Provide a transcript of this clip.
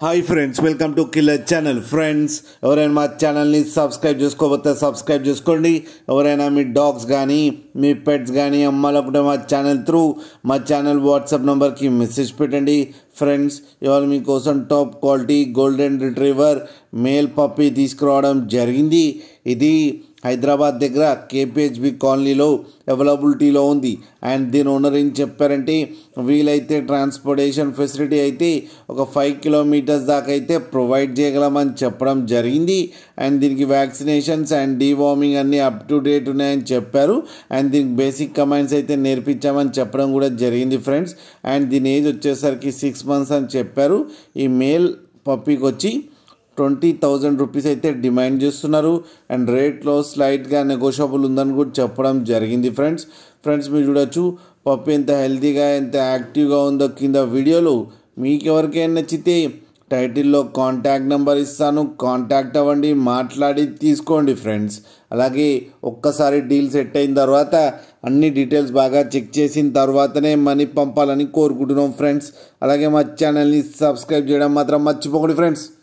hi friends welcome to killer channel friends ఎవరైనా మా ఛానల్ని సబ్స్క్రైబ్ చేసుకోకపోతే సబ్స్క్రైబ్ చేసుకోండి ఎవరైనా మీ డాగ్స్ కానీ మీ పెట్స్ కానీ అమ్మాలనుకుంటే మా ఛానల్ త్రూ మా ఛానల్ వాట్సాప్ నెంబర్కి మెసేజ్ పెట్టండి ఫ్రెండ్స్ ఇవాళ మీకోసం top quality golden retriever male puppy తీసుకురావడం జరిగింది ఇది హైదరాబాద్ దగ్గర కేపిహెచ్బి కాలనీలో అవైలబిలిటీలో ఉంది అండ్ దీని ఓనర్ ఏం చెప్పారంటే వీలైతే ట్రాన్స్పోర్టేషన్ ఫెసిలిటీ అయితే ఒక ఫైవ్ కిలోమీటర్స్ దాకా అయితే ప్రొవైడ్ చేయగలమని చెప్పడం జరిగింది అండ్ దీనికి వ్యాక్సినేషన్స్ అండ్ డీవార్మింగ్ అన్నీ అప్ టు డేట్ ఉన్నాయని చెప్పారు అండ్ దీనికి బేసిక్ కమాండ్స్ అయితే నేర్పించామని చెప్పడం కూడా జరిగింది ఫ్రెండ్స్ అండ్ దీని ఏజ్ వచ్చేసరికి సిక్స్ మంత్స్ అని చెప్పారు ఈ మేల్ పప్పీకి వచ్చి ట్వంటీ థౌజండ్ రూపీస్ అయితే డిమాండ్ చేస్తున్నారు అండ్ రేట్లో స్లైట్గా నెగోషియబుల్ ఉందని కూడా చెప్పడం జరిగింది ఫ్రెండ్స్ ఫ్రెండ్స్ మీరు చూడొచ్చు పప్పు ఎంత హెల్తీగా ఎంత యాక్టివ్గా ఉందో కింద వీడియోలు మీకు ఎవరికైనా నచ్చితే టైటిల్లో కాంటాక్ట్ నెంబర్ ఇస్తాను కాంటాక్ట్ అవ్వండి మాట్లాడి తీసుకోండి ఫ్రెండ్స్ అలాగే ఒక్కసారి డీల్ సెట్ అయిన తర్వాత అన్ని డీటెయిల్స్ బాగా చెక్ చేసిన తర్వాతనే మనీ పంపాలని కోరుకుంటున్నాం ఫ్రెండ్స్ అలాగే మా ఛానల్ని సబ్స్క్రైబ్ చేయడం మాత్రం మర్చిపోకండి ఫ్రెండ్స్